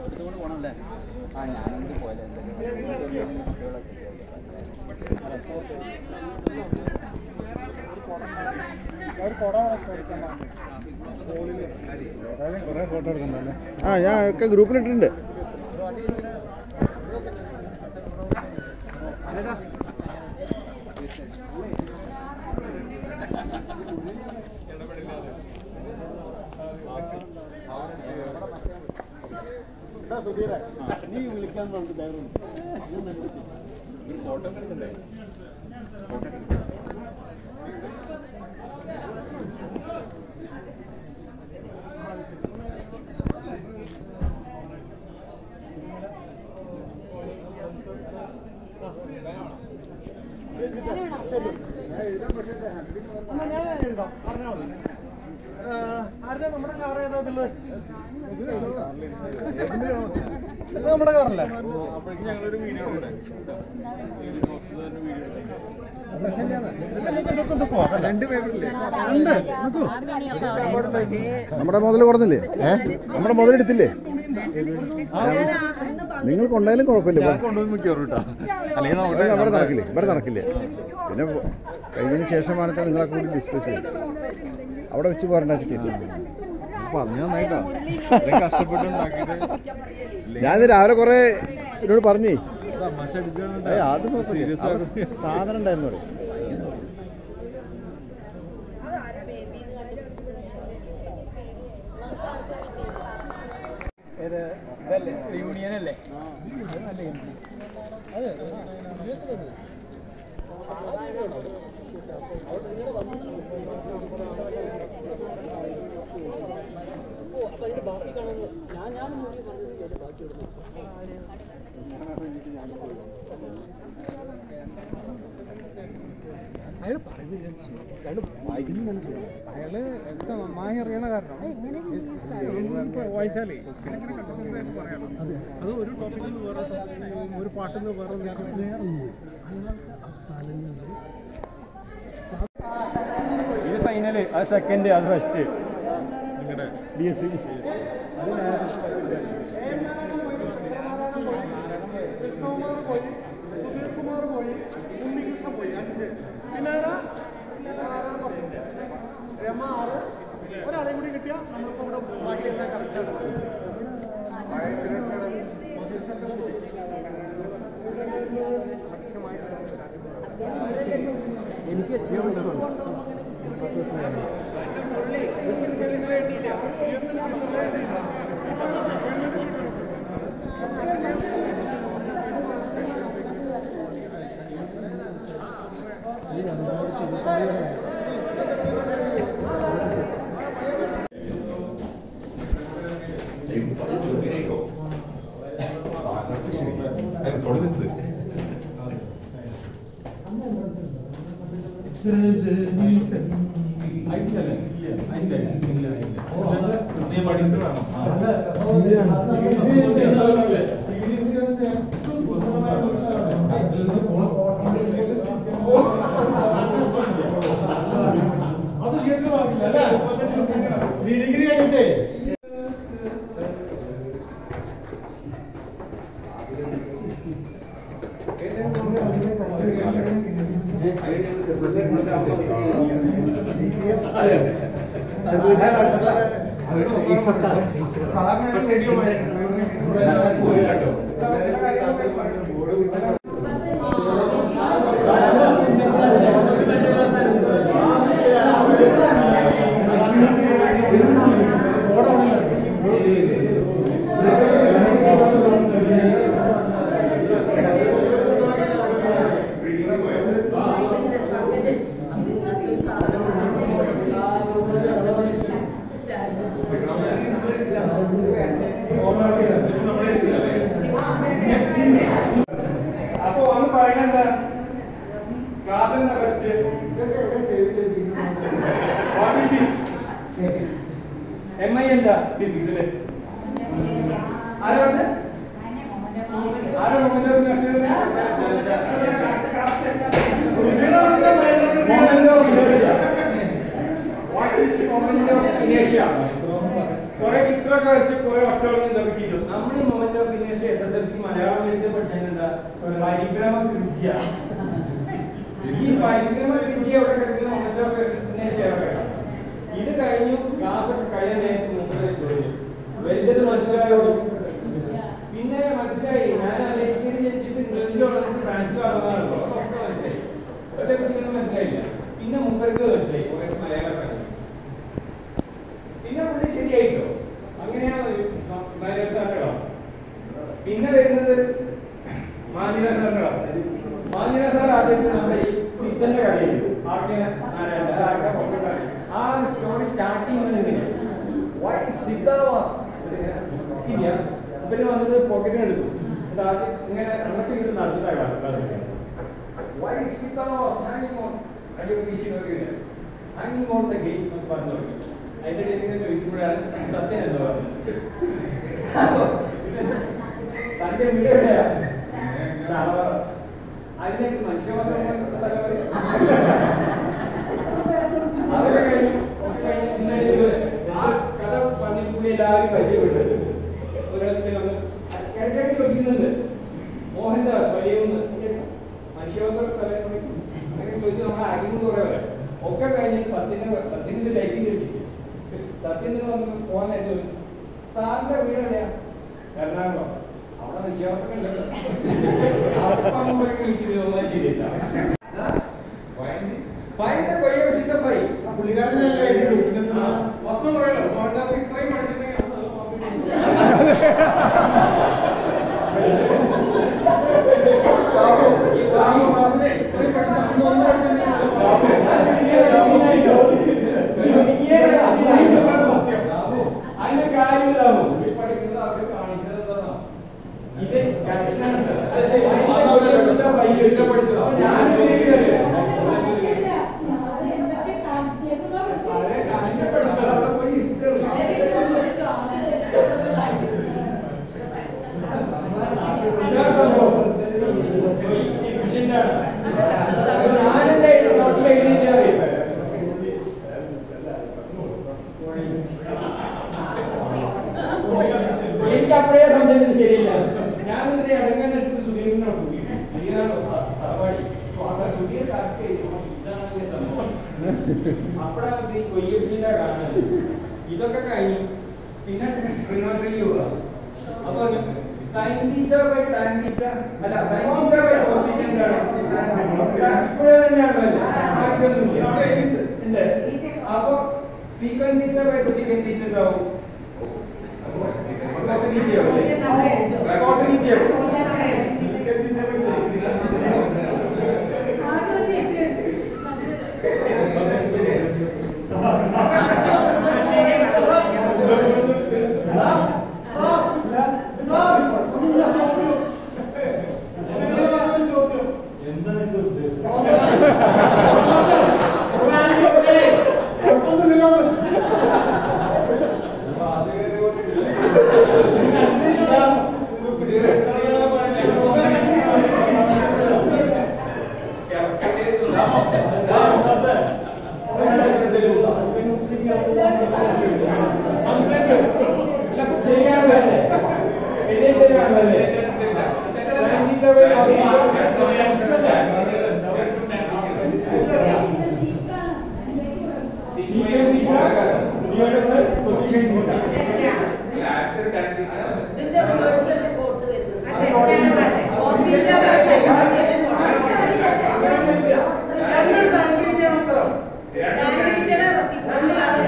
എടുത്തുകൊണ്ട് പോകണമല്ലേ ആ ഞാനൊന്നും പോയില്ല ആ ഞാൻ ഒക്കെ ഗ്രൂപ്പിലിട്ടിട്ടുണ്ട് നീ വിളിക്കാൻ ഫോട്ടോ എടുക്കണ്ടേ ആരുടെ നമ്മുടെ കവർ ചെയ്തതില് ഇത് നമ്മുടെ കവറല്ലേ അപ്പോഴേക്കും ഞങ്ങളൊരു വീഡിയോ ഉണ്ട് രണ്ട് പേരില്ലേ ഉണ്ട് നമ്മുടെ മുതൽ കൊടുന്നില്ലേ നമ്മുടെ മുതലെടുത്തില്ലേ നിങ്ങൾ കൊണ്ടായാലും കുഴപ്പമില്ല ഇപ്പൊ. കൊണ്ടുപോയി മിക്കവാറും കേട്ടോ അല്ലെങ്കിൽ അത് അവിടെ നടക്കില്ലേ ഇവിടെ നടക്കില്ലേ പിന്നെ കഴിഞ്ഞതിന് ശേഷമാണ് നിങ്ങളെ കൂടി ഡിസ്കസ് ചെയ്യും അവിടെ വെച്ച് പറഞ്ഞ ചെയ്തു പറഞ്ഞു നന്നായിട്ടോ കഷ്ടപ്പെട്ടുണ്ടാക്കിയിട്ട് ഞാൻ രാവിലെ കുറെ എന്നോട് പറഞ്ഞേ തമാശ അടിച്ചാണ് ഏയ് അത് കുഴപ്പമില്ല. Serious അവിടെ ആയിട്ട്. സാധനം ഉണ്ടായിരുന്നു അവിടെ യൂണിയൻ അല്ലേ അയാള് ഒക്കെ നന്നായി അറിയണ കാരണം ഇപ്പൊ വായിച്ചാലേ അത് ഒരു ടോപ്പിക്കിൽ നിന്ന് വേറെ topic, ഒരു പാട്ടിൽ നിന്ന് വേറെ ഇത് ഫൈനല് അത് സെക്കൻഡ് അത് first B S C Sudheerkumar പോയി ഉണ്ണികൃഷ്ണൻ പോയി അഞ്ച് പിന്നെ ആരാ? രമ ആറ് ഒരാളെയും കൂടി കിട്ടിയാൽ നമ്മളിപ്പോൾ ഇവിടെ ബാക്കിയെല്ലാം കറക്റ്റാണ് എനിക്ക് ചെയ്യാൻ പറ്റുമോ ഡിഗ്രി കഴിഞ്ഞിട്ടേ അപ്പൊ ഒന്ന് പറയണെന്താ ക്ലാസ് എന്താ ഫസ്റ്റ് എം ഐ എന്താ ഫിസിക്സില് ആരാ പറഞ്ഞെ? ആരാ moment of moment of ഇനേഷ്യ what is moment of ഇനേഷ്യ കുറെ ചിത്രം ചിത്രമൊക്കെ വരച്ച് കുറെ വർഷങ്ങൾ ഇതൊക്കെ ചെയ്തു നമ്മൾ ഈ moment of inertia S S L C Malayalam എഴുതി പഠിച്ചത് എന്താ പരിക്രമ കൃത്യ ഈ പരിക്രമ കൃത്യ എവിടെ കിടക്കുന്ന മൊമെന്റ് ഓഫ് ഇനേഴ്സ് എവിടെ ഇത് കഴിഞ്ഞു ക്ലാസ് ഒക്കെ കഴിയാൻ നേരത്തെ മുമ്പേ ചോദിച്ചു വലിയത് മനസ്സിലായോളൂ പിന്നെ മനസ്സിലായി ഞാൻ അമേരിക്കയിൽ ജനിച്ചിട്ട് ഇംഗ്ലണ്ടിൽ വളർന്നിട്ട് ഫ്രാൻസിൽ വളർന്നതാണല്ലോ അതൊക്കെ മനസ്സിലായി ഒറ്റ കുട്ടികളും മനസ്സിലായില്ല പിന്നെ മുമ്പർക്ക് മനസ്സിലായി കുറേ മലയാളം പറഞ്ഞു പിന്നെ പുള്ളി ശരിയായിട്ടോ അങ്ങനെയാണ് മാനേജ് സാറിന്റെ ക്ലാസ് പിന്നെ വരുന്നത് മാന്യന സാറിന്റെ ക്ലാസ് മാന്യന സാർ ആദ്യത്തെ നമ്മുടെ ഈ സിദ്ധന്റെ കടയിൽ ആർക്കെ നാരായണ ആർക്കെ പൊക്കണ്ടായി. ആ സ്റ്റോറി സ്റ്റാർട്ട് ചെയ്യുന്നത് എങ്ങനെയാണ് വൈ സിദ്ധ വാസ് ഇല്ല ഇവര് വന്നത് പോക്കറ്റിന് എടുത്തു എന്നിട്ട് ആദ്യം ഇങ്ങനെ അങ്ങോട്ട് ഇങ്ങോട്ട് നടന്നിട്ടാണ് ക്ലാസ്സിൽ വൈ സിദ്ധ വാസ് ഹാങ്ങിങ് ഓൺ അടിയോ വീശി ഹാങ്ങിങ് ഓൺ ദ ഗേറ്റ് എന്ന് പറഞ്ഞു തുടങ്ങി അതിന്റെ ഇടയിൽ ഇങ്ങനെ ചോദിക്കുമ്പോഴാണ് സത്യം എന്താ പറഞ്ഞത് അപ്പൊ തന്റെ വീട് എവിടെയാ ചാവറ അതിനൊക്കെ മനുഷ്യവാസം സ്ഥലം പറയും അതൊക്കെ കഴിഞ്ഞു ഒക്കെ കഴിഞ്ഞ് ഇന്നലെ ഇത് ആ കഥ പറഞ്ഞിട്ട് കൂടി എല്ലാവരും പരിചയപ്പെട്ടത് ഒരു ദിവസം നമ്മൾ ഇടയ്ക്കിടയ്ക്ക് ചോദിക്കുന്നുണ്ട് മോഹൻദാസ് വലിയൊന്ന് മനുഷ്യവാസ സ്ഥലം പറയും. അങ്ങനെ ചോദിച്ചു നമ്മൾ അരിമുണ്ട് കുറെ വരെ ഒക്കെ കഴിഞ്ഞിട്ട് സത്യന്റെ സത്യത്തിന്റെ ലൈഫിൽ വെച്ചിട്ട് സത്യത്തിന് വന്ന് പോകാൻ നേരത്തെ ചോദിച്ചു, സാറിന്റെ വീട് എവിടെയാ എറണാകുളം അവിടെ വിശ്വാസം ഉണ്ടല്ലോ അപ്പം മുമ്പൊക്കെ എനിക്ക് തോന്നാൻ ശരിയല്ല ഫൈൻ്റെ കൊയ്യ ഫൈ പുള്ളിക്കാരനല്ലേ എഴുതി. ആ, വസ്ത്രം പറയണോ ഫോട്ടോഗ്രാഫി ഇത്രയും പഠിച്ചിട്ടുണ്ടെങ്കിൽ അത് നല്ല കോപ്പി അതിന്റെ കാര്യം ഇതാവോ ഇത് കണക്ഷനാണ് ഞാനെന്തായിട്ട് നോട്ടിൽ എഴുതി വെച്ചാൽ എനിക്ക് അപ്പോഴേ സംശയം ശരിയില്ല ഞാൻ ഇതിന്റെ അടങ്ങാൻ എടുത്ത് സുധീറിനോട് കൂടി സുധീറാണോ സഹപാഠി സുധീർ കറക്റ്റ് ചെയ്തു ഇതാണ് ഇതിന്റെ സംഭവം അപ്പോഴാണ് ഈ കൊയ്യപ്പിന്റെ കാണുന്നത് ഇതൊക്കെ കഴിഞ്ഞു പിന്നെ ട്രിഗണോമെട്രി യോഗ അപ്പൊ sine theta by tan theta അല്ല sine theta by cos theta എന്താണ് ഇപ്പോഴേ തന്നെയാണല്ലോ മാറ്റമൊന്നുമില്ല അവിടെ ഉണ്ട് ഉണ്ട് അപ്പൊ സീക്വൻസ് തീറ്റ ബൈ കൊസിക്കൻ തീറ്റ എന്താവും കോട്ട് തീറ്റയാവും കോട്ട് തീറ്റയാവും എന്താ നിന്റെ ഉദ്ദേശം ഇതിന്റെ റിവേഴ്സൽ റിപ്പോർട്ട് വരുന്നത് ഹോസ്പിറ്റലിലെ സൈഡിൽ ബാങ്കിന്റെ റെസിപ്റ്റിലാണ്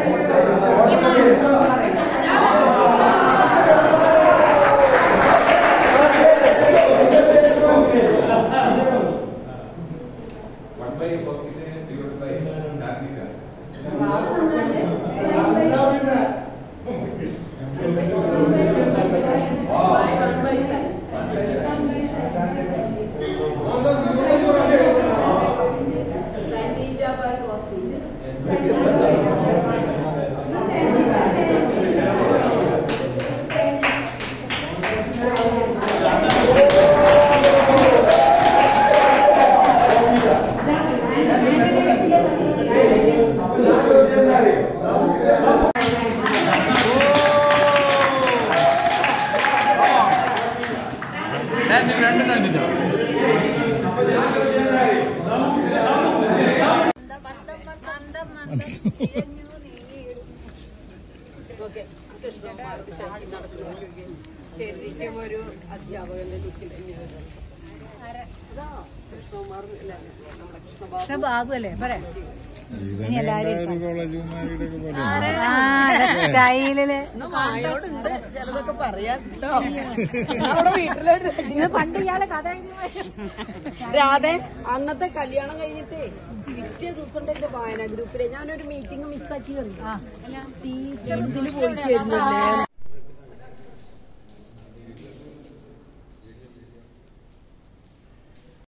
Wow. ഓക്കെ കൃഷ്ണകുമാർക്ക് ശശി നടക്കുന്നത് ശരിക്കും ഒരു അധ്യാപകന്റെ ലുക്കിൽ തന്നെയാണ് ഇതാ, കൃഷ്ണകുമാർ ഇല്ലേ? നമ്മുടെ കൃഷ്ണബാബു ബാബു അല്ലേ പറയാം ഇനി എല്ലാരും സ്റ്റൈലില് എന്നാ വായോടുണ്ട് ചിലതൊക്കെ പറയാം കേട്ടോ അവിടെ വീട്ടിലൊരു പണ്ട് ഇയാളെ കഥ രാധെ അന്നത്തെ കല്യാണം കഴിഞ്ഞിട്ടേ പിറ്റേ ദിവസം ഉണ്ട് എന്റെ വായന ഗ്രൂപ്പിലെ ഞാനൊരു മീറ്റിംഗ് മിസ്സാക്കി കണ്ടു ടീച്ചർ ഇതിൽ പോയിട്ടായിരുന്നല്ലേ